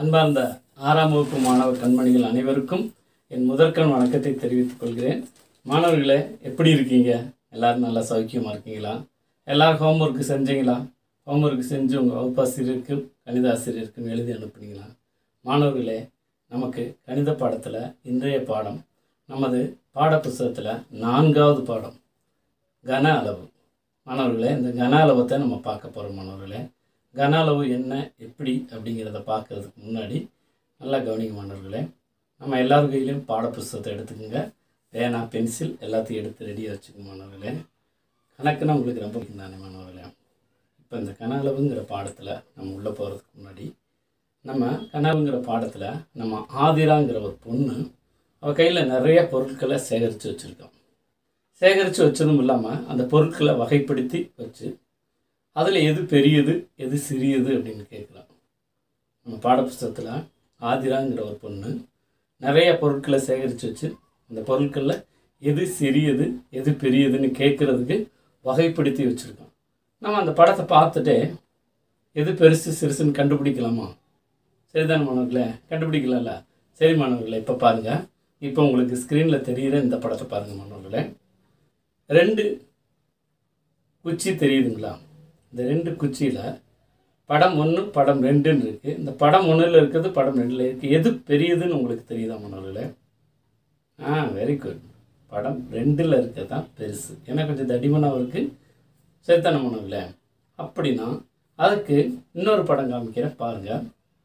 அன்பார்ந்த ஆறாம் வகுப்பு மாணவர் கண்மணிகள் அனைவருக்கும் என் முதற்கண் வணக்கத்தை தெரிவித்துக் கொள்கிறேன் மாணவர்களே எப்படி இருக்கீங்க எல்லாரும் நல்லா சௌக்கியமாக இருக்கீங்களா எல்லாரும் ஹோம்ஒர்க்கு செஞ்சீங்களா ஹோம்ஒர்க் செஞ்சு உங்கள் வகுப்பாசிரியருக்கும் கணித ஆசிரியருக்கும் எழுதி அனுப்புனீங்களா மாணவர்களே நமக்கு கணித பாடத்தில் இன்றைய பாடம் நமது பாடப்புஸ்தகத்தில் நான்காவது பாடம் கன அளவு மாணவர்களே இந்த கன அளவத்தை நம்ம பார்க்க போகிறோம் மாணவர்களே கன அளவு என்ன எப்படி அப்படிங்கிறத பார்க்கறதுக்கு முன்னாடி நல்லா கவனிங்க மாணவர்களே நம்ம எல்லார் கையிலையும் பாடப்புஸ்தகத்தை எடுத்துக்கோங்க பேனா பென்சில் எல்லாத்தையும் எடுத்து ரெடியாக வச்சுக்கோங்க மாணவர்களே கணக்குன்னா உங்களுக்கு ரொம்ப பிடிக்கும் தானே மாணவர்களே இப்போ இந்த கன அளவுங்கிற பாடத்தில் நம்ம உள்ளே போகிறதுக்கு முன்னாடி நம்ம கனவுங்கிற பாடத்தில் நம்ம ஆதிராங்கிற ஒரு பொண்ணு அவள் கையில் நிறைய பொருட்களை சேகரித்து வச்சுருக்கோம் சேகரித்து வச்சதும் இல்லாமல் அந்த பொருட்களை வகைப்படுத்தி வச்சு அதில் எது பெரியது எது சிறியது அப்படின்னு கேட்குறான் நம்ம பாடப்புஸ்தகத்தில் ஆதிராங்கிற ஒரு பொண்ணு நிறைய பொருட்களை சேகரித்து வச்சு அந்த பொருட்களில் எது சிறியது எது பெரியதுன்னு கேட்குறதுக்கு வகைப்படுத்தி வச்சுருக்கோம் நம்ம அந்த படத்தை பார்த்துட்டே எது பெருசு சிறுசுன்னு கண்டுபிடிக்கலாமா சரிதானே மாணவர்களே கண்டுபிடிக்கலாம்ல சரி மாணவர்களே இப்போ பாருங்கள் இப்போ உங்களுக்கு ஸ்க்ரீனில் தெரிகிற இந்த படத்தை பாருங்கள் மாணவர்களே ரெண்டு குச்சி தெரியுதுங்களா இந்த ரெண்டு குச்சியில் படம் ஒன்று படம் ரெண்டுன்னு இருக்குது இந்த படம் ஒன்றில் இருக்கிறது படம் ரெண்டில் இருக்குது எது பெரியதுன்னு உங்களுக்கு தெரியுதா மாணவர்களே ஆ வெரி குட் படம் ரெண்டில் இருக்கிறது தான் பெருசு ஏன்னா கொஞ்சம் தடிமனாக இருக்குது சரித்தானே மாணவர்களே அப்படின்னா அதுக்கு இன்னொரு படம் காமிக்கிறேன் பாருங்கள்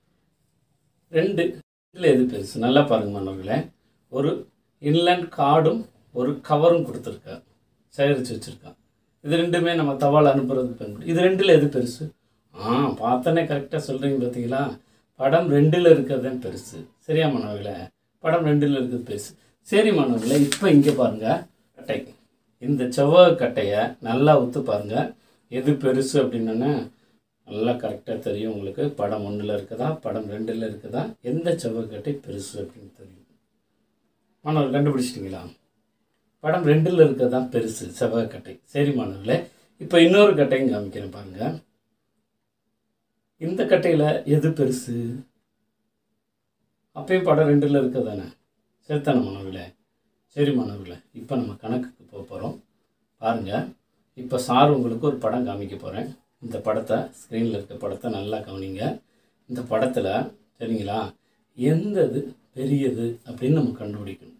ரெண்டு இதில் எது பெருசு நல்லா பாருங்க மாணவர்களே ஒரு இன்லேண்ட் கார்டும் ஒரு கவரும் கொடுத்துருக்கேன் சேகரித்து வச்சுருக்கான் இது ரெண்டுமே நம்ம தபால் அனுப்புறதுக்கு பயன்படும் இது ரெண்டில் எது பெருசு ஆ பார்த்தோன்னே கரெக்டாக சொல்கிறீங்க பார்த்தீங்களா படம் ரெண்டில் இருக்கிறது தான் பெருசு சரியா மாணவர்களே படம் ரெண்டில் இருக்கிறது பெருசு சரி மாணவர்களே இப்போ இங்கே பாருங்கள் கட்டை இந்த செவ்வாய் கட்டையை நல்லா உத்து பாருங்கள் எது பெருசு அப்படின்னா நல்லா கரெக்டாக தெரியும் உங்களுக்கு படம் ஒன்றில் இருக்குதா படம் ரெண்டில் இருக்குதா எந்த செவ்வாய்க்கட்டை பெருசு அப்படின்னு தெரியும் மாணவர் கண்டுபிடிச்சிட்டிங்களா படம் ரெண்டில் இருக்கிறது தான் பெருசு செவ்வாய்க்கட்டை சரி மாணவர்களே இப்போ இன்னொரு கட்டையும் காமிக்கிறேன் பாருங்க இந்த கட்டையில் எது பெருசு அப்பயும் படம் ரெண்டில் இருக்க தானே சரித்தானே மாணவர்களே சரி மாணவர்களே இப்போ நம்ம கணக்குக்கு போக போகிறோம் பாருங்கள் இப்போ சார் உங்களுக்கு ஒரு படம் காமிக்க போகிறேன் இந்த படத்தை ஸ்க்ரீனில் இருக்க படத்தை நல்லா கவனிங்க இந்த படத்தில் சரிங்களா எந்தது பெரியது அப்படின்னு நம்ம கண்டுபிடிக்கணும்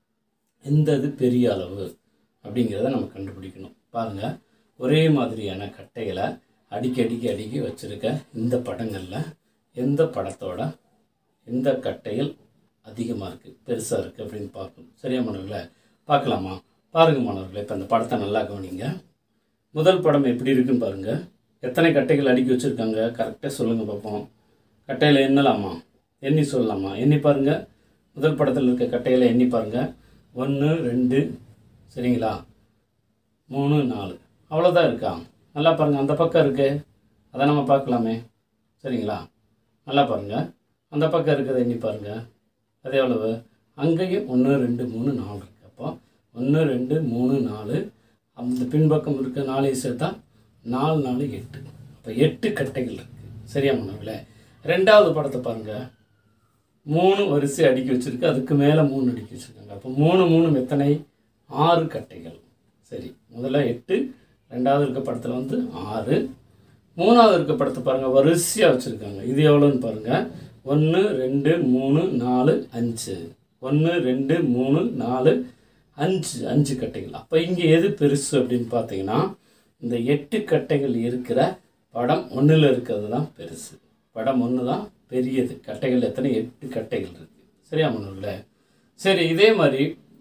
எந்தது பெரிய அளவு அப்படிங்கிறத நம்ம கண்டுபிடிக்கணும் பாருங்கள் ஒரே மாதிரியான கட்டைகளை அடிக்கி அடிக்கி அடிக்கி வச்சுருக்க இந்த படங்களில் எந்த படத்தோட எந்த கட்டைகள் அதிகமாக இருக்குது பெருசாக இருக்குது அப்படின்னு பார்க்கணும் சரியா மாணவர்களே பார்க்கலாமா பாருங்கள் மாணவர்களே இப்போ இந்த படத்தை நல்லா கவனிங்க முதல் படம் எப்படி இருக்குன்னு பாருங்கள் எத்தனை கட்டைகள் அடுக்கி வச்சுருக்காங்க கரெக்டாக சொல்லுங்கள் பார்ப்போம் கட்டையில் எண்ணலாமா எண்ணி சொல்லலாமா எண்ணி பாருங்கள் முதல் படத்தில் இருக்க கட்டையில் எண்ணி பாருங்கள் ஒன்று ரெண்டு சரிங்களா மூணு நாலு அவ்வளோதான் இருக்கா நல்லா பாருங்கள் அந்த பக்கம் இருக்கு அதை நம்ம பார்க்கலாமே சரிங்களா நல்லா பாருங்கள் அந்த பக்கம் இருக்கிறத எண்ணி பாருங்கள் அது எவ்வளவு அங்கேயும் ஒன்று ரெண்டு மூணு நாலு இருக்குது அப்போ ஒன்று ரெண்டு மூணு நாலு அந்த பின்பக்கம் இருக்க நாளையும் சேர்த்தா நாலு நாலு எட்டு அப்போ எட்டு கட்டைகள் இருக்குது சரியா மாணவர்களே ரெண்டாவது படத்தை பாருங்கள் மூணு வரிசை அடுக்கி வச்சுருக்கு அதுக்கு மேலே மூணு அடுக்கி வச்சுருக்காங்க அப்போ மூணு மூணு எத்தனை ஆறு கட்டைகள் சரி முதல்ல எட்டு ரெண்டாவது இருக்க படத்தில் வந்து ஆறு மூணாவது இருக்க படத்தை பாருங்கள் வரிசையாக வச்சுருக்காங்க இது எவ்வளோன்னு பாருங்கள் ஒன்று ரெண்டு மூணு நாலு அஞ்சு ஒன்று ரெண்டு மூணு நாலு அஞ்சு அஞ்சு கட்டைகள் அப்போ இங்கே எது பெருசு அப்படின்னு பார்த்தீங்கன்னா இந்த எட்டு கட்டைகள் இருக்கிற படம் ஒன்றில் இருக்கிறது தான் பெருசு படம் ஒன்று தான் பெரியது கட்டைகள் எத்தனை எட்டு கட்டைகள் இருக்குது சரியா மன்னர்களே சரி இதே மாதிரி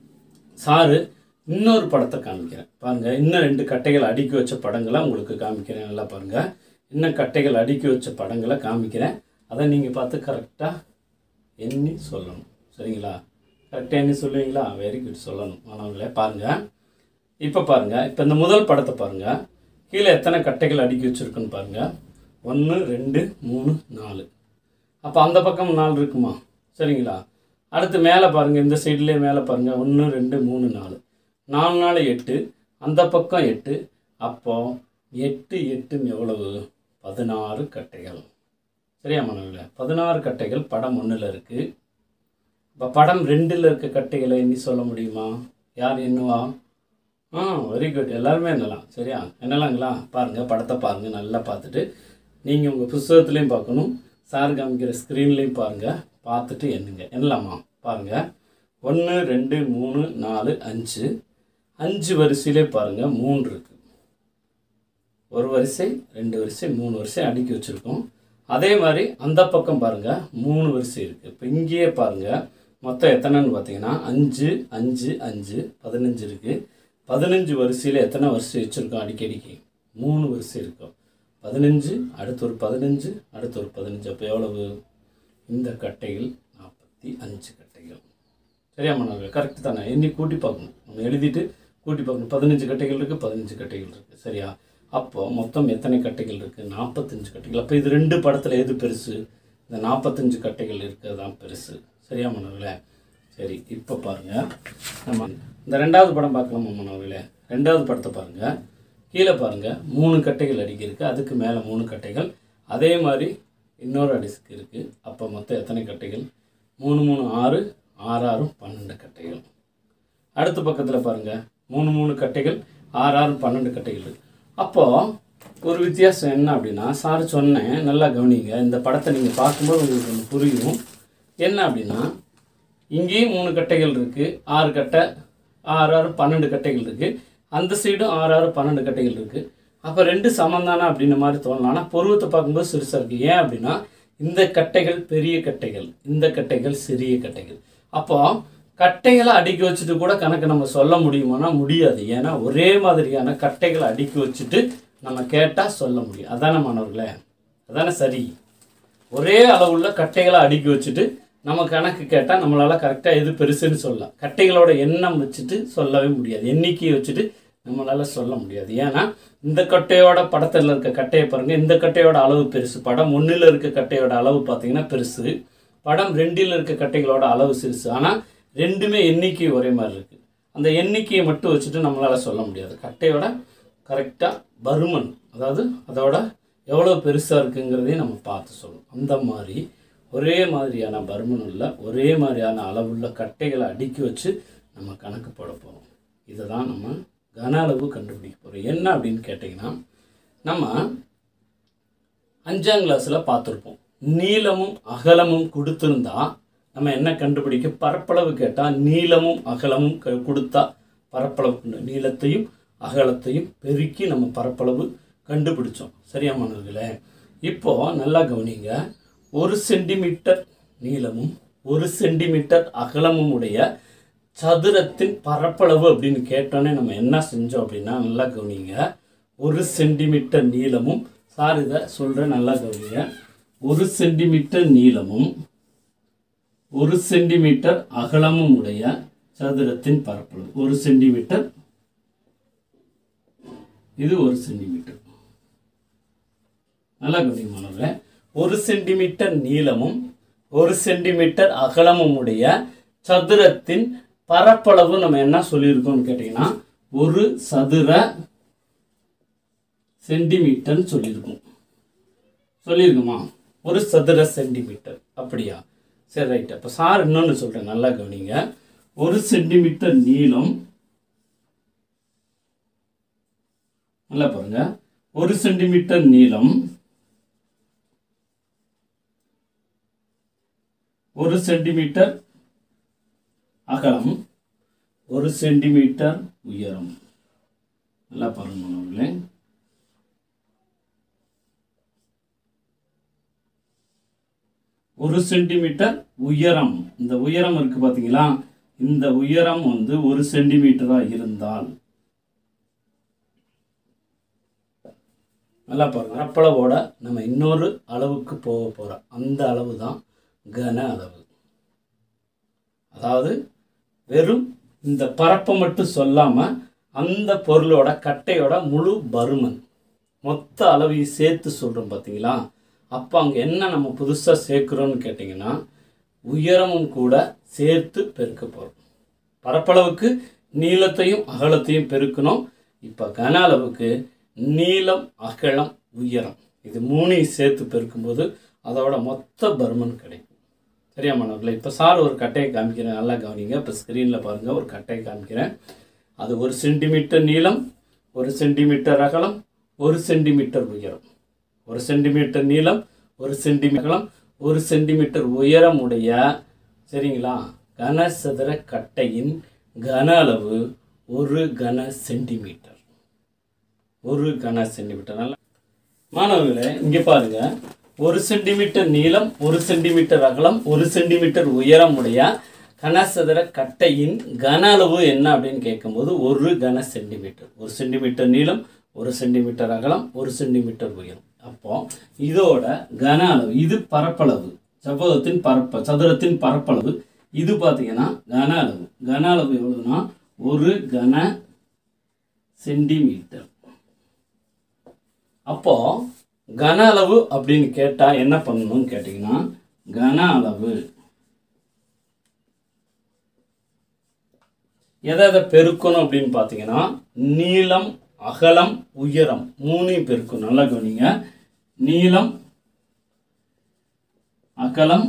சாரு இன்னொரு படத்தை காமிக்கிறேன் பாருங்கள் இன்னும் ரெண்டு கட்டைகள் அடுக்கி வச்ச படங்களை உங்களுக்கு காமிக்கிறேன் நல்லா பாருங்கள் இன்னும் கட்டைகள் அடுக்கி வச்ச படங்களை காமிக்கிறேன் அதை நீங்கள் பார்த்து கரெக்டாக எண்ணி சொல்லணும் சரிங்களா கரெக்டாக எண்ணி சொல்லுவீங்களா வெரி குட் சொல்லணும் மாணவர்களே பாருங்கள் இப்போ பாருங்கள் இப்போ இந்த முதல் படத்தை பாருங்கள் கீழே எத்தனை கட்டைகள் அடுக்கி வச்சுருக்குன்னு பாருங்கள் ஒன்று ரெண்டு மூணு நாலு அப்போ அந்த பக்கம் நாலு இருக்குமா சரிங்களா அடுத்து மேலே பாருங்கள் இந்த சைட்லேயே மேலே பாருங்கள் ஒன்று ரெண்டு மூணு நாலு நாலு நாலு எட்டு அந்த பக்கம் எட்டு அப்போ எட்டு எட்டு எவ்வளவு பதினாறு கட்டைகள் சரியா மாணவர்களே பதினாறு கட்டைகள் படம் ஒன்றில் இருக்குது இப்போ படம் ரெண்டில் இருக்க கட்டைகளை எண்ணி சொல்ல முடியுமா யார் எண்ணுவா ஆ வெரி குட் எல்லாருமே எண்ணலாம் சரியா என்னலாங்களா பாருங்கள் படத்தை பாருங்கள் நல்லா பார்த்துட்டு நீங்கள் உங்கள் புஸ்தகத்துலேயும் பார்க்கணும் சார் காமிக்கிற ஸ்க்ரீன்லேயும் பாருங்கள் பார்த்துட்டு எண்ணுங்க எண்ணலாமா பாருங்கள் ஒன்று ரெண்டு மூணு நாலு அஞ்சு அஞ்சு வரிசையிலே பாருங்கள் மூணு இருக்குது ஒரு வரிசை ரெண்டு வரிசை மூணு வரிசை அடுக்கி வச்சுருக்கோம் அதே மாதிரி அந்த பக்கம் பாருங்கள் மூணு வரிசை இருக்குது இப்போ இங்கேயே பாருங்கள் மொத்தம் எத்தனைன்னு பார்த்தீங்கன்னா அஞ்சு அஞ்சு அஞ்சு பதினஞ்சு இருக்குது பதினஞ்சு வரிசையில் எத்தனை வரிசை வச்சுருக்கோம் அடிக்கடிக்கு மூணு வரிசை இருக்கும் பதினஞ்சு அடுத்து ஒரு பதினஞ்சு அடுத்து ஒரு பதினஞ்சு அப்போ எவ்வளவு இந்த கட்டைகள் நாற்பத்தி அஞ்சு கட்டைகள் சரியா மாணவர்கள் கரெக்ட் தானே எண்ணி கூட்டி பார்க்கணும் நம்ம எழுதிட்டு கூட்டி பார்க்கணும் பதினஞ்சு கட்டைகள் இருக்குது பதினஞ்சு கட்டைகள் இருக்குது சரியா அப்போ மொத்தம் எத்தனை கட்டைகள் இருக்குது நாற்பத்தஞ்சு கட்டைகள் அப்போ இது ரெண்டு படத்தில் எது பெருசு இந்த நாற்பத்தஞ்சு கட்டைகள் இருக்கிறது தான் பெருசு சரியா மாணவர்களே சரி இப்போ பாருங்கள் நம்ம இந்த ரெண்டாவது படம் பார்க்கலாமா மாணவர்களே ரெண்டாவது படத்தை பாருங்கள் கீழே பாருங்கள் மூணு கட்டைகள் அடிக்கிருக்கு அதுக்கு மேலே மூணு கட்டைகள் அதே மாதிரி இன்னொரு அடிஸ்க்கு இருக்குது அப்போ மொத்தம் எத்தனை கட்டைகள் மூணு மூணு ஆறு ஆறு ஆறும் பன்னெண்டு கட்டைகள் அடுத்த பக்கத்தில் பாருங்கள் மூணு மூணு கட்டைகள் ஆறு ஆறு பன்னெண்டு கட்டைகள் இருக்கு. அப்போ ஒரு வித்தியாசம் என்ன அப்படின்னா சார் சொன்னேன் நல்லா கவனிங்க இந்த படத்தை நீங்கள் பார்க்கும்போது உங்களுக்கு ஒன்று புரியும் என்ன அப்படின்னா இங்கேயும் மூணு கட்டைகள் இருக்குது ஆறு கட்டை ஆறு ஆறு பன்னெண்டு கட்டைகள் இருக்குது அந்த சைடும் ஆறு ஆறு பன்னெண்டு கட்டைகள் இருக்குது அப்போ ரெண்டு சமந்தானா அப்படின்ற மாதிரி தோணலாம் ஆனால் பருவத்தை பார்க்கும்போது சிறுசாக இருக்குது ஏன் அப்படின்னா இந்த கட்டைகள் பெரிய கட்டைகள் இந்த கட்டைகள் சிறிய கட்டைகள் அப்போ கட்டைகளை அடுக்கி வச்சுட்டு கூட கணக்கு நம்ம சொல்ல முடியுமானா முடியாது ஏன்னா ஒரே மாதிரியான கட்டைகளை அடுக்கி வச்சுட்டு நம்ம கேட்டால் சொல்ல முடியும் அதானே மாணவர்களே அதானே சரி ஒரே அளவுள்ள கட்டைகளை அடுக்கி வச்சுட்டு நம்ம கணக்கு கேட்டால் நம்மளால் கரெக்டாக எது பெருசுன்னு சொல்லலாம் கட்டைகளோட எண்ணம் வச்சுட்டு சொல்லவே முடியாது எண்ணிக்கையை வச்சுட்டு நம்மளால் சொல்ல முடியாது ஏன்னா இந்த கட்டையோட படத்தில் இருக்க கட்டையை பாருங்கள் இந்த கட்டையோட அளவு பெருசு படம் ஒன்றில் இருக்க கட்டையோட அளவு பார்த்தீங்கன்னா பெருசு படம் ரெண்டில் இருக்க கட்டைகளோட அளவு சிறுசு ஆனால் ரெண்டுமே எண்ணிக்கை ஒரே மாதிரி இருக்குது அந்த எண்ணிக்கையை மட்டும் வச்சுட்டு நம்மளால் சொல்ல முடியாது கட்டையோட கரெக்டாக பருமன் அதாவது அதோட எவ்வளோ பெருசாக இருக்குங்கிறதையும் நம்ம பார்த்து சொல்லணும் அந்த மாதிரி ஒரே மாதிரியான பருமன் உள்ள ஒரே மாதிரியான அளவுள்ள கட்டைகளை அடுக்கி வச்சு நம்ம கணக்கு போட போகிறோம் இதை தான் நம்ம கன அளவு கண்டுபிடிக்க போகிறோம் என்ன அப்படின்னு கேட்டிங்கன்னா நம்ம அஞ்சாம் கிளாஸில் பார்த்துருப்போம் நீளமும் அகலமும் கொடுத்துருந்தா நம்ம என்ன கண்டுபிடிக்க பரப்பளவு கேட்டால் நீளமும் அகலமும் க- கொடுத்தா பரப்பளவு கண்டு- நீளத்தையும் அகலத்தையும் பெருக்கி நம்ம பரப்பளவு கண்டுபிடிச்சோம் சரியா மாணவர்களே இப்போ நல்லா கவனிங்க ஒரு சென்டிமீட்டர் நீளமும் ஒரு சென்டிமீட்டர் அகலமும் உடைய சதுரத்தின் பரப்பளவு அப்படின்னு கேட்டோன்னே நம்ம என்ன செஞ்சோம் அப்படின்னா நல்லா கவனிங்க ஒரு சென்டிமீட்டர் நீளமும் சார் இதை சொல்கிறேன் நல்லா கவனிங்க ஒரு சென்டிமீட்டர் நீளமும் ஒரு சென்டிமீட்டர் அகலமும் உடைய சதுரத்தின் பரப்பளவு ஒரு சென்டிமீட்டர் இது ஒரு சென்டிமீட்டர் நல்லா கவனிங்க மாணவர்களே ஒரு சென்டிமீட்டர் நீளமும் ஒரு சென்டிமீட்டர் அகலமும் உடைய சதுரத்தின் பரப்பளவு நம்ம என்ன சொல்லியிருக்கோம்னு கேட்டிங்கன்னா ஒரு சதுர சென்டிமீட்டர்னு சொல்லியிருக்கோம் சொல்லியிருக்குமா ஒரு சதுர சென்டிமீட்டர் அப்படியா சரி ரைட் அப்போ சார் இன்னொன்று சொல்கிறேன் நல்லா கவனிங்க ஒரு சென்டிமீட்டர் நீளம் நல்லா பாருங்க ஒரு சென்டிமீட்டர் நீளம் ஒரு சென்டிமீட்டர் அகலம் ஒரு சென்டிமீட்டர் உயரம் நல்லா பாருங்க மாணவர்களே ஒரு சென்டிமீட்டர் உயரம் இந்த உயரம் இருக்கு பாத்தீங்களா இந்த உயரம் வந்து ஒரு சென்டிமீட்டரா இருந்தால் நல்லா பாருங்க பரப்பளவோட நம்ம இன்னொரு அளவுக்கு போக போறோம் அந்த அளவு தான் கன அளவு அதாவது வெறும் இந்த பரப்பை மட்டும் சொல்லாம அந்த பொருளோட கட்டையோட முழு பருமன் மொத்த அளவையும் சேர்த்து சொல்றோம் பார்த்தீங்களா அப்போ அங்கே என்ன நம்ம புதுசாக சேர்க்குறோன்னு கேட்டிங்கன்னா உயரமும் கூட சேர்த்து பெருக்க போகிறோம் பரப்பளவுக்கு நீளத்தையும் அகலத்தையும் பெருக்கணும் இப்போ கன அளவுக்கு நீளம் அகலம் உயரம் இது மூணையும் சேர்த்து பெருக்கும்போது அதோட மொத்த பருமன் கிடைக்கும் சரியா மாணவர்களே இப்போ சார் ஒரு கட்டையை காமிக்கிறேன் நல்லா கவனிங்க இப்போ ஸ்க்ரீனில் பாருங்கள் ஒரு கட்டையை காமிக்கிறேன் அது ஒரு சென்டிமீட்டர் நீளம் ஒரு சென்டிமீட்டர் அகலம் ஒரு சென்டிமீட்டர் உயரம் ஒரு சென்டிமீட்டர் நீளம் ஒரு சென்டிமீட்டர் அகலம் ஒரு சென்டிமீட்டர் உயரம் உடைய சரிங்களா கனசதுர கட்டையின் கன அளவு ஒரு கன சென்டிமீட்டர் ஒரு கன சென்டிமீட்டர் நல்லா மாணவர்களே இங்கே பாருங்க ஒரு சென்டிமீட்டர் நீளம் ஒரு சென்டிமீட்டர் அகலம் ஒரு சென்டிமீட்டர் உயரம் உடைய கனசதுர கட்டையின் கன அளவு என்ன அப்படின்னு கேட்கும்போது ஒரு கன சென்டிமீட்டர் ஒரு சென்டிமீட்டர் நீளம் ஒரு சென்டிமீட்டர் அகலம் ஒரு சென்டிமீட்டர் உயரம் அப்போ இதோட கன அளவு இது பரப்பளவு செவ்வகத்தின் பரப்ப சதுரத்தின் பரப்பளவு இது பார்த்தீங்கன்னா கன அளவு கன அளவு எவ்வளவுனா ஒரு கன சென்டிமீட்டர் அப்போ கன அளவு அப்படின்னு கேட்டா என்ன பண்ணணும்னு கேட்டிங்கன்னா கன அளவு எதை எதை பெருக்கணும் அப்படின்னு பார்த்தீங்கன்னா நீளம் அகலம் உயரம் மூணையும் பெருக்கணும் நல்லா கவனிங்க நீளம் அகலம்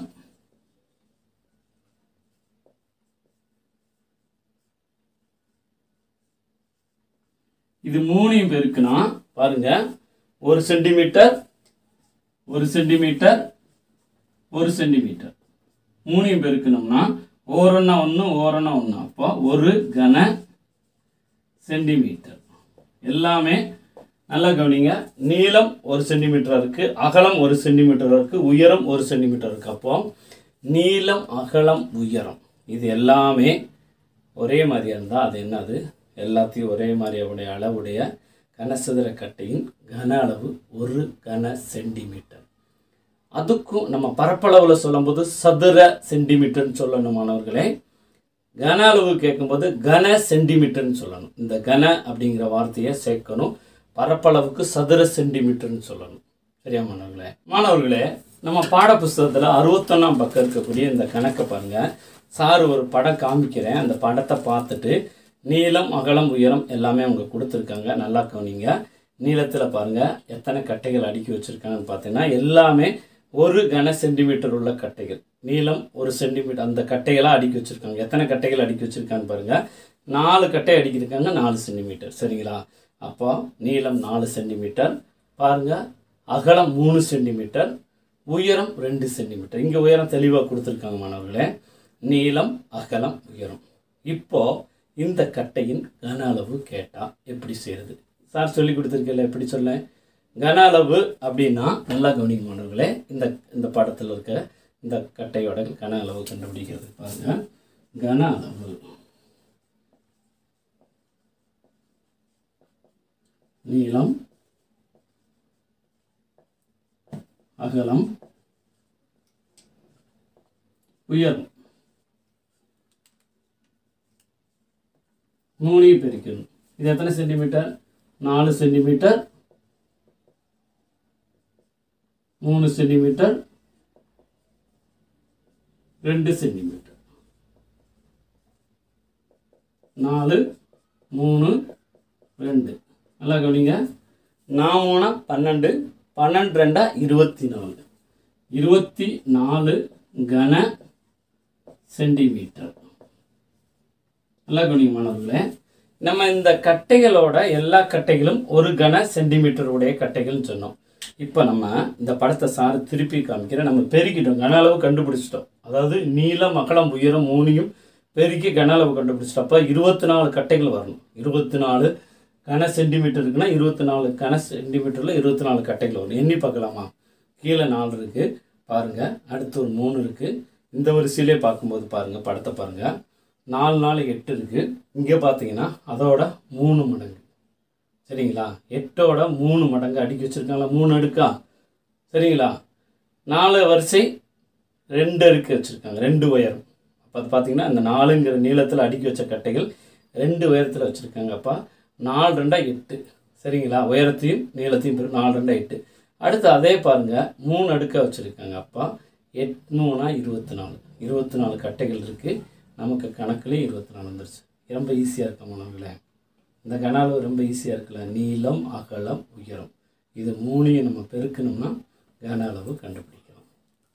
இது மூணையும் பெருக்குனா பாருங்க ஒரு சென்டிமீட்டர் ஒரு சென்டிமீட்டர் ஒரு சென்டிமீட்டர் மூணையும் பெருக்கணும்னா ஓரண்ணா ஒன்று ஓரண்ணா ஒன்று அப்போ ஒரு கன சென்டிமீட்டர் எல்லாமே நல்லா கவனிங்க நீளம் ஒரு சென்டிமீட்டர் இருக்குது அகலம் ஒரு சென்டிமீட்டர் இருக்குது உயரம் ஒரு சென்டிமீட்டர் இருக்குது அப்போ நீளம் அகலம் உயரம் இது எல்லாமே ஒரே மாதிரியாக இருந்தால் அது என்னது எல்லாத்தையும் ஒரே மாதிரியுடைய அளவுடைய கனசதுர கட்டையின் கன அளவு ஒரு கன சென்டிமீட்டர் அதுக்கும் நம்ம பரப்பளவில் சொல்லும்போது சதுர சென்டிமீட்டர்னு சொல்லணும் மாணவர்களே கன அளவு கேட்கும்போது கன சென்டிமீட்டர்னு சொல்லணும் இந்த கன அப்படிங்கிற வார்த்தையை சேர்க்கணும் பரப்பளவுக்கு சதுர சென்டிமீட்டர்னு சொல்லணும் சரியா மாணவர்களே மாணவர்களே நம்ம பாட புஸ்தகத்தில் அறுபத்தொன்னாம் பக்கம் இருக்கக்கூடிய இந்த கணக்கை பாருங்க சார் ஒரு படம் காமிக்கிறேன் அந்த படத்தை பார்த்துட்டு நீளம் அகலம் உயரம் எல்லாமே அவங்க கொடுத்துருக்காங்க நல்லா கவனிங்க நீளத்தில் பாருங்க எத்தனை கட்டைகள் அடுக்கி வச்சுருக்காங்கன்னு பார்த்தீங்கன்னா எல்லாமே ஒரு கன சென்டிமீட்டர் உள்ள கட்டைகள் நீளம் ஒரு சென்டிமீட்டர் அந்த கட்டைகளாக அடுக்கி வச்சுருக்காங்க எத்தனை கட்டைகள் அடுக்கி வச்சுருக்கான்னு பாருங்க நாலு கட்டை அடுக்கியிருக்காங்க நாலு சென்டிமீட்டர் சரிங்களா அப்போ நீளம் நாலு சென்டிமீட்டர் பாருங்க அகலம் மூணு சென்டிமீட்டர் உயரம் ரெண்டு சென்டிமீட்டர் இங்கே உயரம் தெளிவாக கொடுத்துருக்காங்க மாணவர்களே நீளம் அகலம் உயரம் இப்போ இந்த கட்டையின் கன அளவு கேட்டால் எப்படி செய்கிறது சார் சொல்லி கொடுத்துருக்கல எப்படி சொல்ல கன அளவு அப்படின்னா நல்லா கவனிக்க மாணவர்களே இந்த இந்த படத்தில் இருக்க இந்த கட்டையோட கன அளவு கண்டுபிடிக்கிறது பாருங்க கன அளவு நீளம் அகலம் உயரம் மூணையும் பிரிக்கணும் இது எத்தனை சென்டிமீட்டர் நாலு சென்டிமீட்டர் மூணு சென்டிமீட்டர் ரெண்டு சென்டிமீட்டர் நாலு மூணு ரெண்டு நல்லா கவனிங்க நான் மூணா பன்னெண்டு பன்னெண்டு ரெண்டா இருபத்தி நாலு இருபத்தி நாலு கன சென்டிமீட்டர் நல்லா கவனிங்க மாணவர்களே நம்ம இந்த கட்டைகளோட எல்லா கட்டைகளும் ஒரு கன சென்டிமீட்டர் உடைய கட்டைகள்னு சொன்னோம் இப்போ நம்ம இந்த படத்தை சார் திருப்பி காமிக்கிறேன் நம்ம பெருக்கிட்டோம் கன அளவு கண்டுபிடிச்சிட்டோம் அதாவது நீளம் அகலம் உயரம் மூணையும் பெருக்கி கன அளவு கண்டுபிடிச்சிட்டோம் அப்போ இருபத்தி நாலு கட்டைகள் வரணும் இருபத்தி நாலு கன சென்டிமீட்டர் இருக்குன்னா இருபத்தி நாலு கன சென்டிமீட்டரில் இருபத்தி நாலு கட்டைகள் வரும் எண்ணி பார்க்கலாமா கீழே நாலு இருக்குது பாருங்கள் அடுத்து ஒரு மூணு இருக்குது இந்த வரிசையிலே பார்க்கும்போது பாருங்கள் படத்தை பாருங்கள் நாலு நாலு எட்டு இருக்குது இங்கே பார்த்தீங்கன்னா அதோட மூணு மடங்கு சரிங்களா எட்டோட மூணு மடங்கு அடுக்கி வச்சுருக்காங்களா மூணு அடுக்கா சரிங்களா நாலு வரிசை ரெண்டு அடுக்கு வச்சுருக்காங்க ரெண்டு உயரம் அப்போ அது பார்த்தீங்கன்னா அந்த நாலுங்கிற நீளத்தில் அடுக்கி வச்ச கட்டைகள் ரெண்டு உயரத்தில் வச்சுருக்காங்க அப்போ நாலு ரெண்டா எட்டு சரிங்களா உயரத்தையும் நீளத்தையும் பெரு நாலு ரெண்டா எட்டு அடுத்து அதே பாருங்கள் மூணு அடுக்காக வச்சுருக்காங்க அப்போ எட் மூணா இருபத்தி நாலு இருபத்தி நாலு கட்டைகள் இருக்குது நமக்கு கணக்குலேயும் இருபத்தி நாலு வந்துருச்சு ரொம்ப ஈஸியாக இருக்கும் மாணவர்களே இந்த கன அளவு ரொம்ப ஈஸியாக இருக்குல்ல நீளம் அகலம் உயரம் இது மூணையும் நம்ம பெருக்கணும்னா கன அளவு கண்டுபிடிக்கலாம்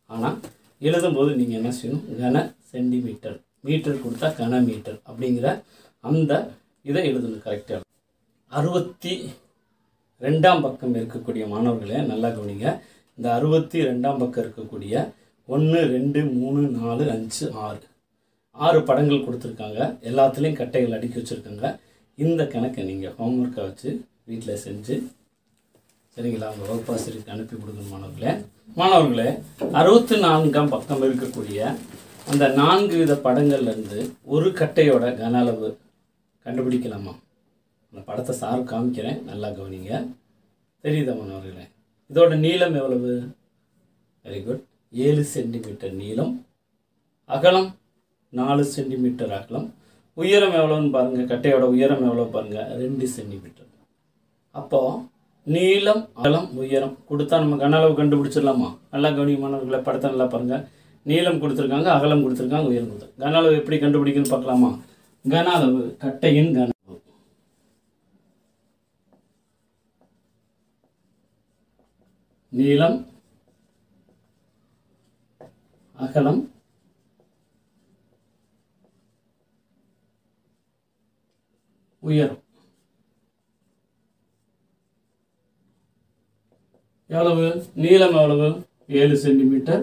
ஆனால் எழுதும்போது நீங்கள் என்ன செய்யணும் கன சென்டிமீட்டர் மீட்டர் கொடுத்தா கன மீட்டர் அப்படிங்கிற அந்த இதை எழுதணும் கரெக்டாக அறுபத்தி ரெண்டாம் பக்கம் இருக்கக்கூடிய மாணவர்களே நல்லா கவனிங்க இந்த அறுபத்தி ரெண்டாம் பக்கம் இருக்கக்கூடிய ஒன்று ரெண்டு மூணு நாலு அஞ்சு ஆறு ஆறு படங்கள் கொடுத்துருக்காங்க எல்லாத்துலேயும் கட்டைகள் அடுக்கி வச்சுருக்காங்க இந்த கணக்கை நீங்கள் ஹோம்ஒர்க்கை வச்சு வீட்டில் செஞ்சு சரிங்களா உங்கள் வகுப்பாசிரியருக்கு அனுப்பி கொடுக்கணும் மாணவர்களே மாணவர்களே அறுபத்தி நான்காம் பக்கம் இருக்கக்கூடிய அந்த நான்கு வித படங்கள்லேருந்து ஒரு கட்டையோட கன அளவு கண்டுபிடிக்கலாமா அந்த படத்தை சார் காமிக்கிறேன் நல்லா கவனிங்க தெரியுதா மாணவர்களே இதோட நீளம் எவ்வளவு வெரி குட் ஏழு சென்டிமீட்டர் நீளம் அகலம் நாலு சென்டிமீட்டர் அகலம் உயரம் எவ்வளோன்னு பாருங்கள் கட்டையோட உயரம் எவ்வளோ பாருங்கள் ரெண்டு சென்டிமீட்டர் அப்போது நீளம் அகலம் உயரம் கொடுத்தா நம்ம கன அளவு கண்டுபிடிச்சிடலாமா நல்லா கவனிமானவர்களை படத்தை நல்லா பாருங்கள் நீளம் கொடுத்துருக்காங்க அகலம் கொடுத்துருக்காங்க உயரம் கொடுத்துருக்காங்க கன அளவு எப்படி கண்டுபிடிக்கணும்னு பார்க்கலாமா கன அளவு கட்டையின் கன அளவு நீளம் அகலம் உயரம் எவ்வளவு நீளம் எவ்வளவு ஏழு சென்டிமீட்டர்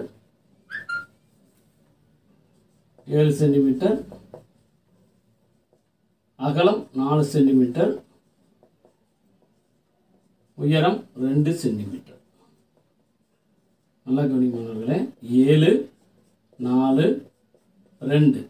ஏழு சென்டிமீட்டர் அகலம் நாலு சென்டிமீட்டர் உயரம் ரெண்டு சென்டிமீட்டர் நல்லா கவனிமானவர்களே ஏழு நாலு ரெண்டு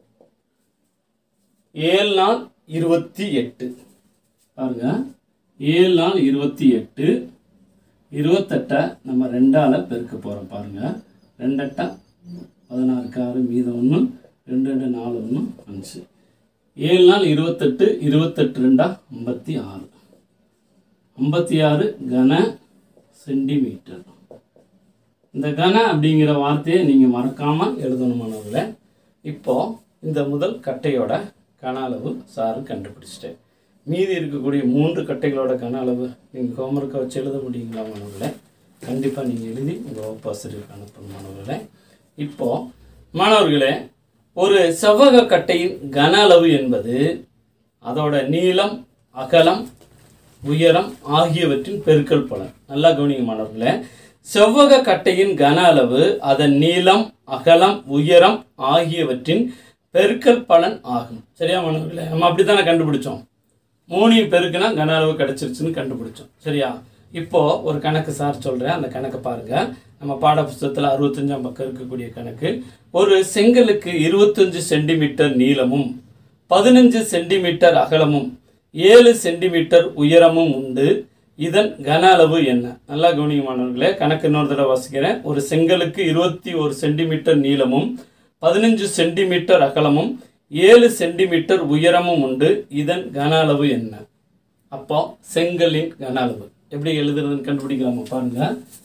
ஏழு நாள் இருபத்தி எட்டு பாருங்க ஏழு நாள் இருபத்தி எட்டு இருபத்தெட்டை நம்ம ரெண்டால் பெருக்க போகிறோம் பாருங்க ரெண்டெட்டா பதினாறுக்கு ஆறு மீதம் ஒன்று ரெண்டு ரெண்டு நாலு ஒன்று அஞ்சு ஏழு நாள் இருபத்தெட்டு இருபத்தெட்டு ரெண்டா ஐம்பத்தி ஆறு ஐம்பத்தி ஆறு கன சென்டிமீட்டர் இந்த கன அப்படிங்கிற வார்த்தையை நீங்கள் மறக்காமல் எழுதணுமானவர்களே இப்போ இந்த முதல் கட்டையோட கன அளவு சாரு கண்டுபிடிச்சிட்டேன் மீதி இருக்கக்கூடிய மூன்று கட்டைகளோட கன அளவு நீங்கள் ஹோம்ஒர்க்கை வச்சு எழுத முடியுங்களா மாணவர்களே கண்டிப்பாக நீங்கள் எழுதி உங்கள் வகுப்பாசிரியருக்கு அனுப்பணும் மாணவர்களே இப்போ மாணவர்களே ஒரு செவ்வக கட்டையின் கன அளவு என்பது அதோட நீளம் அகலம் உயரம் ஆகியவற்றின் பெருக்கல் பலன் நல்லா கவனிங்க மாணவர்களே செவ்வக கட்டையின் கன அளவு அதன் நீளம் அகலம் உயரம் ஆகியவற்றின் பெருக்கல் பலன் ஆகும் சரியா மாணவர்களே நம்ம அப்படித்தானே கண்டுபிடிச்சோம் மூணையும் பெருக்குனா கன அளவு கிடைச்சிருச்சுன்னு கண்டுபிடிச்சோம் சரியா இப்போ ஒரு கணக்கு சார் சொல்றேன் அந்த கணக்கை பாருங்க நம்ம பாட புஸ்தகத்தில் அறுபத்தஞ்சாம் பக்கம் இருக்கக்கூடிய கணக்கு ஒரு செங்கலுக்கு இருபத்தஞ்சு சென்டிமீட்டர் நீளமும் பதினஞ்சு சென்டிமீட்டர் அகலமும் ஏழு சென்டிமீட்டர் உயரமும் உண்டு இதன் கன அளவு என்ன நல்லா கவனிக்கமானவர்களே கணக்கு இன்னொரு தடவை வாசிக்கிறேன் ஒரு செங்கலுக்கு இருபத்தி ஒரு சென்டிமீட்டர் நீளமும் பதினஞ்சு சென்டிமீட்டர் அகலமும் ஏழு சென்டிமீட்டர் உயரமும் உண்டு இதன் கன அளவு என்ன அப்போ செங்கலின் கன அளவு எப்படி எழுதுறதுன்னு கண்டுபிடிக்கலாமா பாருங்க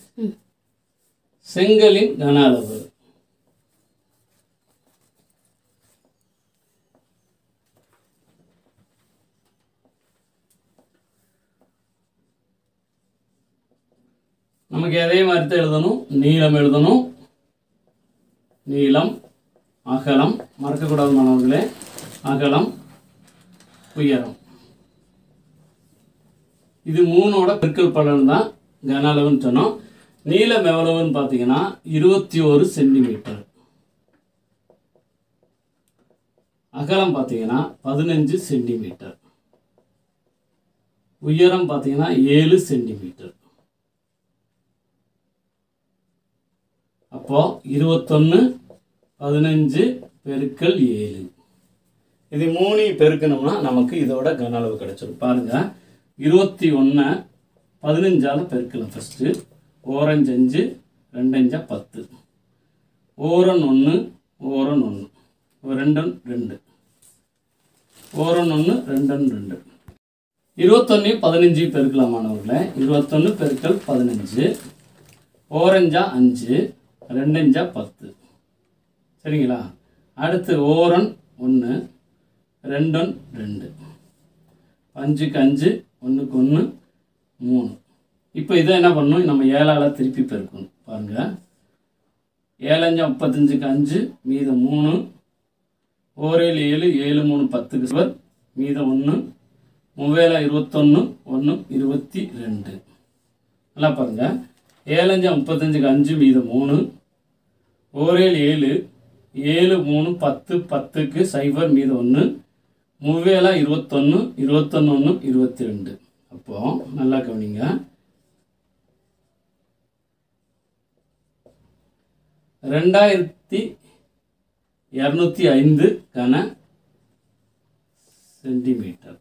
செங்கலின் கன அளவு நமக்கு அதே மாதிரி தான் எழுதணும் நீளம் எழுதணும் நீளம் அகலம் மறக்கக்கூடாது மாணவர்களே அகலம் உயரம் இது மூணோட பெருக்கல் பலன் தான் கன அளவுன்னு சொன்னோம் நீளம் எவ்வளவுன்னு பார்த்தீங்கன்னா இருபத்தி ஒரு சென்டிமீட்டர் அகலம் பார்த்தீங்கன்னா பதினஞ்சு சென்டிமீட்டர் உயரம் பார்த்தீங்கன்னா ஏழு சென்டிமீட்டர் அப்போ இருபத்தொன்று பதினஞ்சு பெருக்கல் ஏழு இது மூணு பெருக்கணும்னா நமக்கு இதோட கன அளவு கிடைச்சிடும் பாருங்க இருபத்தி ஒன்றை பதினஞ்சால் பெருக்கலாம் ஃபஸ்ட்டு ஓரஞ்சு அஞ்சு ரெண்டஞ்சா பத்து ஓரன் ஒன்று ஓரன் ஒன்று ரெண்டன் ரெண்டு ஓரன் ஒன்று ரெண்டன் ரெண்டு இருபத்தொன்னு பதினஞ்சு பெருக்கலாம் மாணவர்களே இருபத்தொன்று பெருக்கல் பதினஞ்சு ஓரஞ்சா அஞ்சு ரெண்டஞ்சா பத்து சரிங்களா அடுத்து ஓரன் ஒன்று ரெண்டொன் ரெண்டு அஞ்சுக்கு அஞ்சு ஒன்றுக்கு ஒன்று மூணு இப்போ இதை என்ன பண்ணணும் நம்ம ஏழால் திருப்பி பெருக்கணும் பாருங்க ஏழஞ்சா முப்பத்தஞ்சுக்கு அஞ்சு மீதம் மூணு ஓரேழு ஏழு ஏழு மூணு பத்துக்கு சுவர் மீதம் ஒன்று மூவேலா இருபத்தொன்று ஒன்று இருபத்தி ரெண்டு நல்லா பாருங்க ஏழஞ்சா முப்பத்தஞ்சுக்கு அஞ்சு மீதம் மூணு ஓரேழு ஏழு ஏழு மூணு பத்து பத்துக்கு சைபர் மீதம் ஒன்று மூவேலா இருபத்தொன்று இருபத்தொன்று ஒன்று இருபத்தி ரெண்டு அப்போ நல்லா கவனிங்க ரெண்டாயிரத்தி இரநூத்தி ஐந்து கன சென்டிமீட்டர்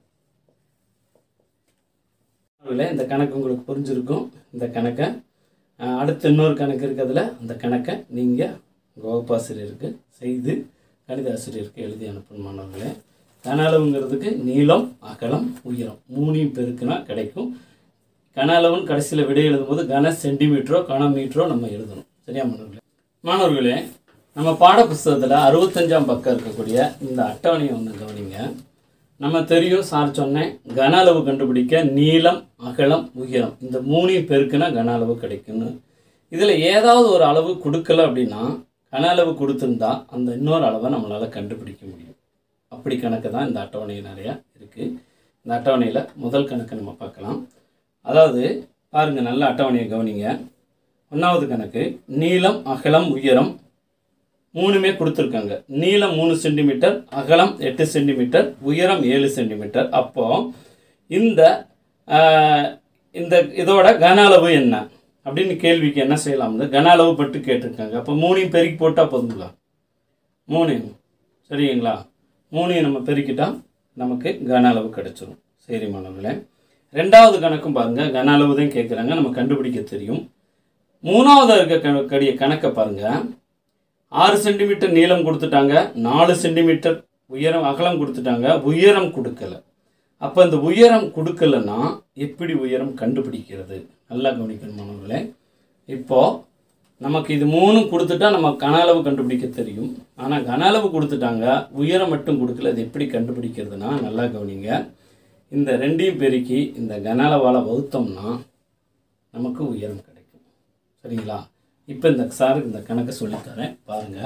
இல்லை இந்த கணக்கு உங்களுக்கு புரிஞ்சிருக்கும் இந்த கணக்கை அஹ், அடுத்து இன்னொரு கணக்கு இருக்கிறதுல அந்த கணக்கை நீங்கள் உங்கள் வகுப்பாசிரியருக்கு செய்து கணித ஆசிரியருக்கு எழுதி அனுப்பணும் மாணவர்களே கன அளவுங்கிறதுக்கு நீளம் அகலம் உயரம் மூணையும் பெருக்குனா கிடைக்கும் கன அளவுன்னு கடைசியில் விடை எழுதும்போது கன சென்டிமீட்டரோ கன மீட்டரோ நம்ம எழுதணும் சரியா மாணவர்களே மாணவர்களே நம்ம பாட புஸ்தகத்தில் அறுபத்தஞ்சாம் பக்கம் இருக்கக்கூடிய இந்த அட்டவணையை ஒன்று கவனிங்க நம்ம தெரியும் சார் சொன்னேன் கன அளவு கண்டுபிடிக்க நீளம் அகலம் உயரம் இந்த மூணையும் பெருக்குனா கன அளவு கிடைக்கும்னு இதில் ஏதாவது ஒரு அளவு கொடுக்கல அப்படின்னா கன அளவு கொடுத்துருந்தா அந்த இன்னொரு அளவை நம்மளால் கண்டுபிடிக்க முடியும் அப்படி கணக்கு தான் இந்த அட்டவணை நிறையா இருக்குது இந்த அட்டவணையில் முதல் கணக்கை நம்ம பார்க்கலாம் அதாவது பாருங்க நல்ல அட்டவணையை கவனிங்க ஒன்றாவது கணக்கு நீளம் அகலம் உயரம் மூணுமே கொடுத்துருக்காங்க நீளம் மூணு சென்டிமீட்டர் அகலம் எட்டு சென்டிமீட்டர் உயரம் ஏழு சென்டிமீட்டர் அப்போ இந்த ஆஹ், இந்த இதோட கன அளவு என்ன அப்படின்னு கேள்விக்கு என்ன செய்யலாம்னு கன அளவு பட்டு கேட்டிருக்காங்க அப்போ மூணையும் பெருக்கி போட்டால் போதுங்களா மூணையும் சரிங்களா மூணையும் நம்ம பெருக்கிட்டா நமக்கு கன அளவு கிடைச்சிரும் சரி மாணவர்களே ரெண்டாவது கணக்கும் பாருங்க கன அளவு தான் கேட்குறாங்க நம்ம கண்டுபிடிக்க தெரியும் மூணாவது இருக்க கண- கடிய கணக்கை பாருங்க ஆறு சென்டிமீட்டர் நீளம் கொடுத்துட்டாங்க நாலு சென்டிமீட்டர் உயரம் அகலம் கொடுத்துட்டாங்க உயரம் கொடுக்கல அப்போ இந்த உயரம் கொடுக்கலன்னா எப்படி உயரம் கண்டுபிடிக்கிறது நல்லா கவனிக்கணும் மாணவர்களே இப்போ நமக்கு இது மூணும் கொடுத்துட்டா நம்ம கன அளவு கண்டுபிடிக்க தெரியும் ஆனால் கன அளவு கொடுத்துட்டாங்க உயரம் மட்டும் கொடுக்கல அது எப்படி கண்டுபிடிக்கிறதுனா நல்லா கவனிங்க இந்த ரெண்டையும் பெருக்கி இந்த கன அளவால் வகுத்தோம்னா நமக்கு உயரம் கிடைக்கும் சரிங்களா இப்போ இந்த சாருக்கு இந்த கணக்கை சொல்லித்தரேன் பாருங்க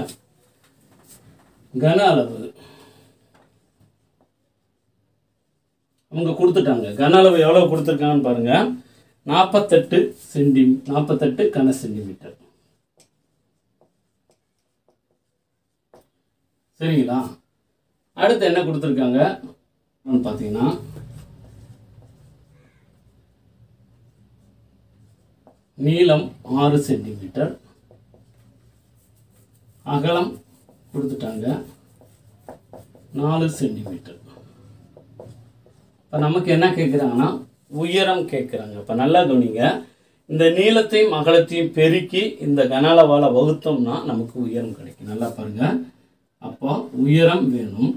கன அளவு அவங்க கொடுத்துட்டாங்க கன அளவு எவ்வளோ கொடுத்துருக்காங்கன்னு பாருங்க நாற்பத்தெட்டு சென்டி நாற்பத்தெட்டு கன சென்டிமீட்டர் சரிங்களா அடுத்து என்ன கொடுத்துருக்காங்க பார்த்தீங்கன்னா நீளம் ஆறு சென்டிமீட்டர் அகலம் கொடுத்துட்டாங்க நாலு சென்டிமீட்டர் இப்போ நமக்கு என்ன கேட்குறாங்கன்னா உயரம் கேட்குறாங்க இப்போ நல்லா கவனிங்க இந்த நீளத்தையும் அகலத்தையும் பெருக்கி இந்த கன அளவால் வகுத்தோம்னா நமக்கு உயரம் கிடைக்கும் நல்லா பாருங்க அப்போ உயரம் வேணும்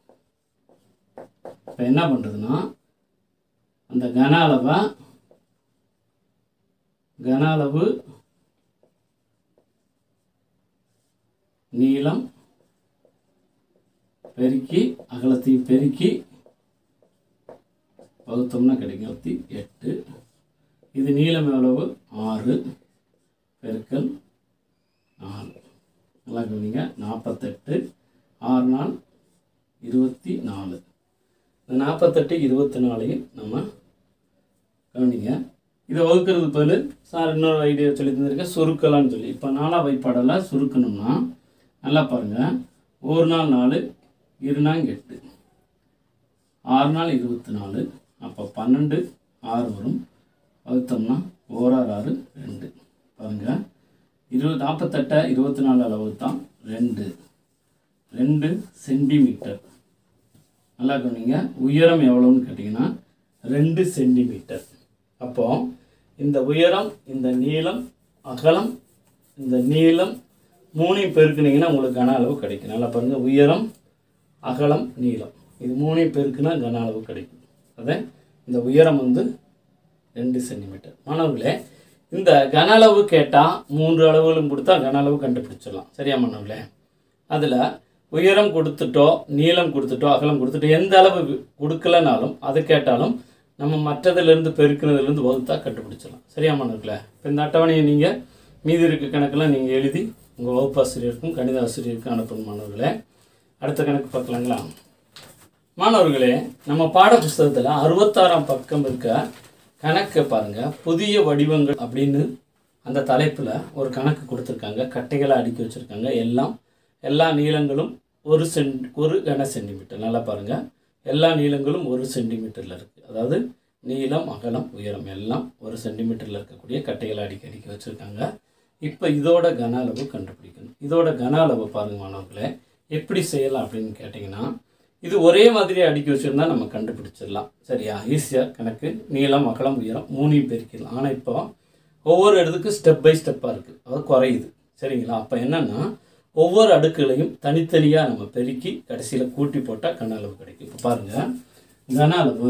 இப்போ என்ன பண்ணுறதுன்னா அந்த கன அளவை கன அளவு நீளம் பெருக்கி அகலத்தையும் பெருக்கி வகுத்தோம்னா கிடைக்கும் இருபத்தி எட்டு இது நீளம் எவ்வளவு ஆறு பெருக்கல் நாலு நல்லா கவனிங்க நாற்பத்தெட்டு ஆறு நாள் இருபத்தி நாலு இந்த நாற்பத்தெட்டு இருபத்தி நாலையும் நம்ம கவனிங்க இதை வகுக்கிறது பதில் சார் இன்னொரு ஐடியா சொல்லி தந்திருக்கேன் சுருக்கலாம்னு சொல்லி இப்போ நாலா வைப்பாடெல்லாம் சுருக்கணும்னா நல்லா பாருங்கள் ஒரு நாள் நாலு இரு நாள் எட்டு ஆறு நாள் இருபத்தி நாலு அப்போ பன்னெண்டு ஆறு வரும் வகுத்தோம்னா ஓராறு ஆறு ரெண்டு பாருங்கள் இருபது நாற்பத்தெட்டை இருபத்தி நாலு அளவு தான் ரெண்டு ரெண்டு சென்டிமீட்டர் நல்லா கவனிங்க உயரம் எவ்வளோன்னு கேட்டிங்கன்னா ரெண்டு சென்டிமீட்டர் அப்போ இந்த உயரம் இந்த நீளம் அகலம் இந்த நீளம் மூணையும் பெருக்குனீங்கன்னா உங்களுக்கு கன அளவு கிடைக்கும் நல்லா பாருங்கள் உயரம் அகலம் நீளம் இது மூணையும் பெருக்குனா கன அளவு கிடைக்கும் அதே இந்த உயரம் வந்து ரெண்டு சென்டிமீட்டர் மாணவர்களே இந்த கன அளவு கேட்டால் மூன்று அளவுகளும் கொடுத்தா கன அளவு கண்டுபிடிச்சிடலாம் சரியா மாணவர்களே அதில் உயரம் கொடுத்துட்டோ நீளம் கொடுத்துட்டோ அகலம் கொடுத்துட்டோ எந்த அளவு வி- கொடுக்கலனாலும் அதை கேட்டாலும் நம்ம மற்றதுலேருந்து பெருக்கினதுலேருந்து வகுத்தா கண்டுபிடிச்சிடலாம் சரியா மாணவர்களே இப்போ இந்த அட்டவணையை நீங்கள் மீதி இருக்க கணக்கெல்லாம் நீங்கள் எழுதி உங்கள் வகுப்பாசிரியருக்கும் கணித ஆசிரியருக்கும் அனுப்பணும் மாணவர்களே அடுத்த கணக்கு பார்க்கலாங்களா மாணவர்களே நம்ம பாட புஸ்தகத்தில் அறுபத்தாறாம் பக்கம் இருக்க கணக்கை பாருங்கள் புதிய வடிவங்கள் அப்படின்னு அந்த தலைப்பில் ஒரு கணக்கு கொடுத்துருக்காங்க கட்டைகளை அடுக்கி வச்சுருக்காங்க எல்லாம் எல்லா நீளங்களும் ஒரு சென் ஒரு கன சென்டிமீட்டர் நல்லா பாருங்கள் எல்லா நீளங்களும் ஒரு சென்டிமீட்டரில் இருக்குது அதாவது நீளம் அகலம் உயரம் எல்லாம் ஒரு சென்டிமீட்டரில் இருக்கக்கூடிய கட்டைகளை அடுக்கி அடுக்கி வச்சுருக்காங்க இப்போ இதோட கன அளவு கண்டுபிடிக்கணும் இதோட கன அளவு பாருங்க மாணவர்களே எப்படி செய்யலாம் அப்படின்னு கேட்டிங்கன்னா இது ஒரே மாதிரி அடுக்கி வச்சுருந்தா நம்ம கண்டுபிடிச்சிடலாம் சரியா ஈஸியாக கணக்கு நீளம் அகலம் உயரம் மூணையும் பெருக்கிடலாம் ஆனால் இப்போ ஒவ்வொரு இடத்துக்கும் ஸ்டெப் பை ஸ்டெப்பாக இருக்குது அது குறையுது சரிங்களா அப்போ என்னென்னா ஒவ்வொரு அடுக்குகளையும் தனித்தனியாக நம்ம பெருக்கி கடைசியில் கூட்டி போட்டால் கன அளவு கிடைக்கும் இப்போ பாருங்கள் கன அளவு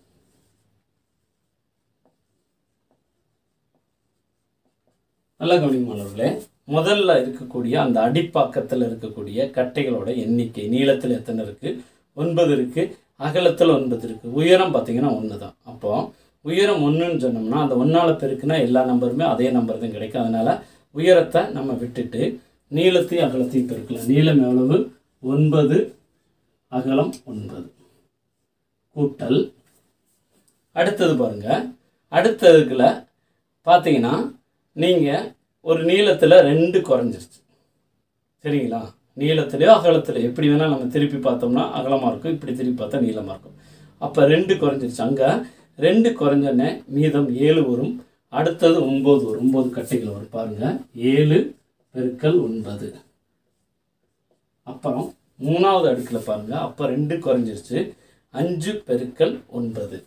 நல்லா கவனிங்க மாணவர்களே முதல்ல இருக்கக்கூடிய அந்த அடிப்பாக்கத்தில் இருக்கக்கூடிய கட்டைகளோட எண்ணிக்கை நீளத்தில் எத்தனை இருக்குது ஒன்பது இருக்குது அகலத்தில் ஒன்பது இருக்குது உயரம் பார்த்தீங்கன்னா ஒன்று தான் அப்போ உயரம் ஒன்றுன்னு சொன்னோம்னா அந்த ஒன்றால் பெருக்குனா எல்லா நம்பருமே அதே நம்பர் தான் கிடைக்கும் அதனால் உயரத்தை நம்ம விட்டுட்டு நீளத்தையும் அகலத்தையும் பெருக்கலாம் நீளம் எவ்வளவு ஒன்பது அகலம் ஒன்பது கூட்டல் அடுத்தது பாருங்க அடுத்ததுக்குள்ள பார்த்தீங்கன்னா நீங்கள் ஒரு நீளத்தில் ரெண்டு குறைஞ்சிருச்சு சரிங்களா நீளத்துலையோ அகலத்துலையோ எப்படி வேணால் நம்ம திருப்பி பார்த்தோம்னா அகலமாக இருக்கும் இப்படி திருப்பி பார்த்தா நீளமாக இருக்கும் அப்போ ரெண்டு குறைஞ்சிருச்சு அங்கே ரெண்டு குறைஞ்சோடனே மீதம் ஏழு வரும் அடுத்தது ஒம்பது வரும் ஒம்பது கட்டைகள் வரும் பாருங்கள் ஏழு பெருக்கல் ஒன்பது அப்புறம் மூணாவது அடுக்கில் பாருங்கள் அப்போ ரெண்டு குறைஞ்சிருச்சு அஞ்சு பெருக்கல் ஒன்பது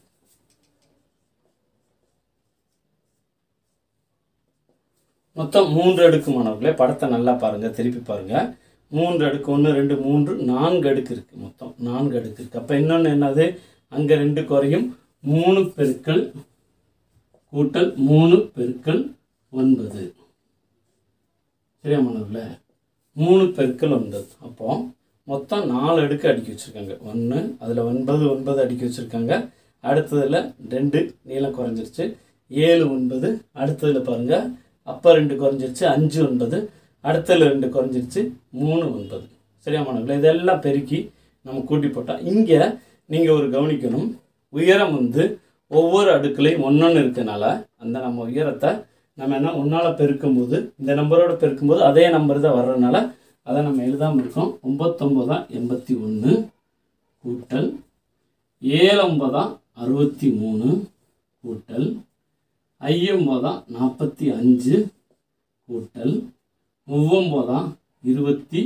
மொத்தம் மூன்று அடுக்கு மாணவர்களே படத்தை நல்லா பாருங்கள் திருப்பி பாருங்கள் மூன்று அடுக்கு ஒன்று ரெண்டு மூன்று நான்கு அடுக்கு இருக்குது மொத்தம் நான்கு அடுக்கு இருக்குது அப்போ இன்னொன்று என்னது அங்கே ரெண்டு குறையும் மூணு பெருக்கல் கூட்டல் மூணு பெருக்கல் ஒன்பது சரியா மாணவர்களே மூணு பெருக்கல் ஒன்பது அப்போ மொத்தம் நாலு அடுக்கு அடுக்கி வச்சுருக்காங்க ஒன்று அதில் ஒன்பது ஒன்பது அடுக்கி வச்சுருக்காங்க அடுத்ததில் ரெண்டு நீளம் குறைஞ்சிருச்சு ஏழு ஒன்பது அடுத்ததில் பாருங்கள் அப்போ ரெண்டு குறைஞ்சிருச்சு அஞ்சு ஒன்பது அடுத்ததில் ரெண்டு குறைஞ்சிருச்சு மூணு ஒன்பது சரியா மாணவர்களே இதெல்லாம் பெருக்கி நம்ம கூட்டி போட்டால் இங்கே நீங்கள் ஒரு கவனிக்கணும் உயரம் வந்து ஒவ்வொரு அடுக்குலையும் ஒன்றொன்று இருக்கனால அந்த நம்ம உயரத்தை நம்ம என்ன ஒன்றால் பெருக்கும்போது இந்த நம்பரோட பெருக்கும்போது அதே நம்பர் தான் வர்றதுனால அதை நம்ம எழுதாமல் இருக்கோம் ஒம்பத்தொம்போதான் எண்பத்தி ஒன்று கூட்டல் ஏழொம்பதாம் அறுபத்தி மூணு கூட்டல் ஐயொம்பதாம் நாற்பத்தி அஞ்சு கூட்டல் மூவொம்பதாம் இருபத்தி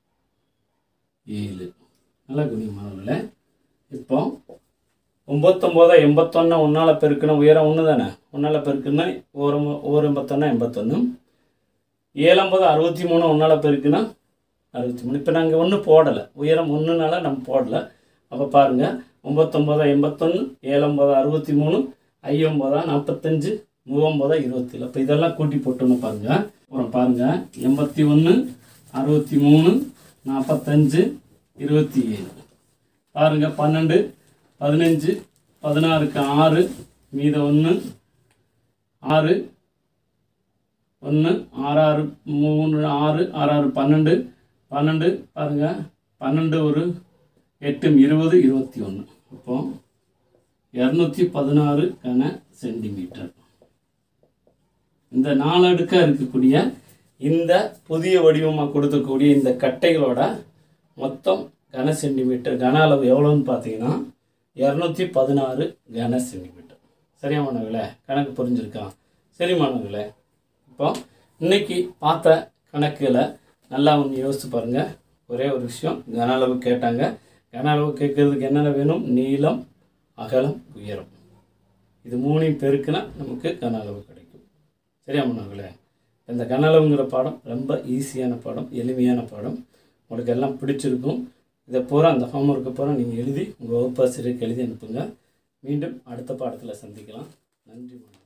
ஏழு நல்லா கவனி மாணவர்களே இப்போ ஒம்பத்தொம்போதா எண்பத்தொன்று ஒன்றால் பெருக்கணும் உயரம் ஒன்று தானே ஒன்றால் பெருக்குன்னா ஒரு ஒரு எண்பத்தொன்னா எண்பத்தொன்று ஏழம்பது அறுபத்தி மூணு ஒன்றால் பெருக்குன்னா அறுபத்தி மூணு இப்போ நாங்கள் ஒன்றும் போடலை உயரம் ஒன்றுனால நம்ம போடலை அப்போ பாருங்கள் ஒம்பத்தொம்போதா எண்பத்தொன்று ஏழம்பதா அறுபத்தி மூணு ஐயொம்பதா நாற்பத்தஞ்சு மூவொம்பதா இருபத்தி ஏழு அப்போ இதெல்லாம் கூட்டி போட்டோன்னு பாருங்கள் அப்புறம் பாருங்கள் எண்பத்தி ஒன்று அறுபத்தி மூணு நாற்பத்தஞ்சு இருபத்தி ஏழு பாருங்கள் பன்னெண்டு பதினஞ்சு பதினாறுக்கு ஆறு மீதம் ஒன்று ஆறு ஒன்று ஆறாறு மூணு ஆறு ஆறாறு பன்னெண்டு பன்னெண்டு பாருங்கள் பன்னெண்டு ஒரு எட்டு இருபது இருபத்தி ஒன்று அப்போ இரநூத்தி பதினாறு கன சென்டிமீட்டர் இந்த நாலு அடுக்காக இருக்கக்கூடிய இந்த புதிய வடிவமாக கொடுக்கக்கூடிய இந்த கட்டைகளோட மொத்தம் கன சென்டிமீட்டர் கன அளவு எவ்வளோன்னு பார்த்தீங்கன்னா இரநூத்தி பதினாறு கன சென்டிமீட்டர் சரியா மாணவர்களே கணக்கு புரிஞ்சிருக்கா சரி மாணவர்களே இப்போ இன்னைக்கு பார்த்த கணக்குகளை நல்லா ஒன்று யோசிச்சு பாருங்கள் ஒரே ஒரு விஷயம் கன அளவு கேட்டாங்க கன அளவு கேட்கறதுக்கு என்னென்ன வேணும் நீளம் அகலம் உயரம் இது மூணையும் பெருக்குனா நமக்கு கன அளவு கிடைக்கும் சரியா மாணவர்களே இந்த கன அளவுங்கிற பாடம் ரொம்ப ஈஸியான பாடம் எளிமையான பாடம் உங்களுக்கு எல்லாம் பிடிச்சிருக்கும் இதை பூரா அந்த ஹோம்ஒர்க்கை பூரா நீங்கள் எழுதி உங்கள் வகுப்பாசிரியருக்கு எழுதி அனுப்புங்க மீண்டும் அடுத்த பாடத்தில் சந்திக்கலாம் நன்றி மாணவர்களே